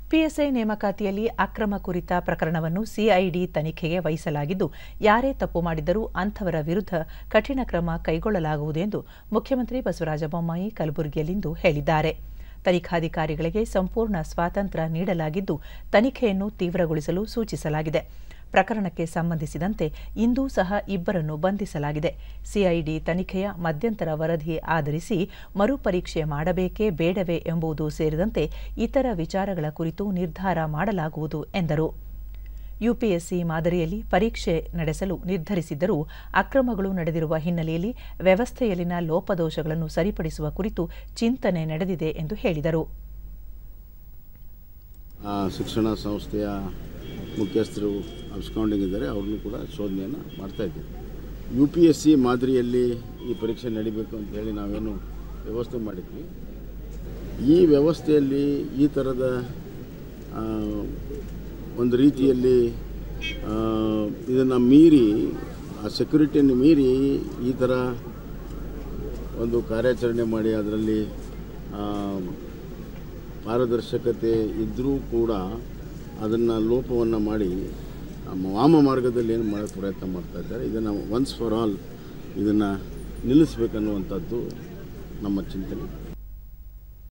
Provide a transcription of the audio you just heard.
PSI ನೇಮಕಾತಿಯಲ್ಲಿ ಅಕ್ರಮ ಕುರಿತ ಪ್ರಕರಣವನ್ನು ಸಿಐಡಿ ತನಿಖೆಗೆ ವಹಿಸಲಾಗಿದ್ದು ಯಾರೇ ತಪ್ಪು ಮಾಡಿದ್ದರೂ ಅಂಥವರ ವಿರುದ್ಧ ಕಠಿಣ ಕ್ರಮ ಕೈಗೊಳ್ಳಲಾಗುವುದು ಎಂದು ಮುಖ್ಯಮಂತ್ರಿ ಬಸವರಾಜ ಬೊಮ್ಮಾಯಿ ಕಲಬುರಗಿಯಲ್ಲಿಂದು ಹೇಳಿದ್ದಾರೆ ತನಿಖಾಧಿಕಾರಿಗಳಿಗೆ ಸಂಪೂರ್ಣ ಸ್ವಾತಂತ್ರ್ಯ ನೀಡಲಾಗಿದ್ದು ತನಿಖೆಯನ್ನು ತೀವ್ರಗೊಳಿಸಲು ಸೂಚಿಸಲಾಗಿದೆ ಪ್ರಕರಣಕ್ಕೆ ಸಂಬಂಧಿಸಿದಂತೆ ಇಂದೂ ಸಹ ಇಬ್ಬರನ್ನು ಬಂಧಿಸಲಾಗಿದೆ ಸಿಐಡಿ ತನಿಖೆಯ ಮಧ್ಯಂತರ ವರದಿ ಆಧರಿಸಿ ಮರುಪರೀಕ್ಷೆ ಮಾಡಬೇಕೇ ಬೇಡವೇ ಎಂಬುದು ಸೇರಿದಂತೆ ಇತರ ವಿಚಾರಗಳ ಕುರಿತು ನಿರ್ಧಾರ ಮಾಡಲಾಗುವುದು ಎಂದರು ಯುಪಿಎಸ್ಸಿ ಮಾದರಿಯಲ್ಲಿ ಪರೀಕ್ಷೆ ನಡೆಸಲು ನಿರ್ಧರಿಸಿದ್ದರೂ ಅಕ್ರಮಗಳು ನಡೆದಿರುವ ಹಿನ್ನೆಲೆಯಲ್ಲಿ ವ್ಯವಸ್ಥೆಯಲ್ಲಿನ ಲೋಪದೋಷಗಳನ್ನು ಸರಿಪಡಿಸುವ ಕುರಿತು ಚಿಂತನೆ ನಡೆದಿದೆ ಎಂದು ಹೇಳಿದರು ಆ ಶಿಕ್ಷಣ ಸಂಸ್ಥೆಯ ಮುಖ್ಯಸ್ಥರು ಅಬ್ಸ್ಕಾಂಡಿಂಗ್ ಇದ್ದಾರೆ ಅವ್ರನ್ನೂ ಕೂಡ ಶೋಧನೆಯನ್ನು ಮಾಡ್ತಾಯಿದ್ದೀವಿ ಯು ಪಿ ಎಸ್ ಸಿ ಮಾದರಿಯಲ್ಲಿ ಈ ಪರೀಕ್ಷೆ ನಡಿಬೇಕು ಅಂತ ಹೇಳಿ ನಾವೇನು ವ್ಯವಸ್ಥೆ ಮಾಡಿದ್ವಿ ಈ ವ್ಯವಸ್ಥೆಯಲ್ಲಿ ಈ ಥರದ ಆ, ಒಂದು ರೀತಿಯಲ್ಲಿ ಇದನ್ನು ಮೀರಿ ಆ ಸೆಕ್ಯುರಿಟಿಯನ್ನು ಮೀರಿ ಈ ಥರ ಒಂದು ಕಾರ್ಯಾಚರಣೆ ಮಾಡಿ ಅದರಲ್ಲಿ ಆ, ಪಾರದರ್ಶಕತೆ ಇದ್ದರೂ ಕೂಡ ಅದನ್ನು ಲೋಪವನ್ನು ಮಾಡಿ ಆ ವಾಮ ಮಾರ್ಗದಲ್ಲಿ ಏನು ಮಾಡೋಕ್ಕೆ ಪ್ರಯತ್ನ ಮಾಡ್ತಾ ಇದ್ದಾರೆ ಇದನ್ನು ಒನ್ಸ್ ಫಾರ್ ಆಲ್ ಇದನ್ನು ನಿಲ್ಲಿಸ್ಬೇಕನ್ನುವಂಥದ್ದು ನಮ್ಮ ಚಿಂತನೆ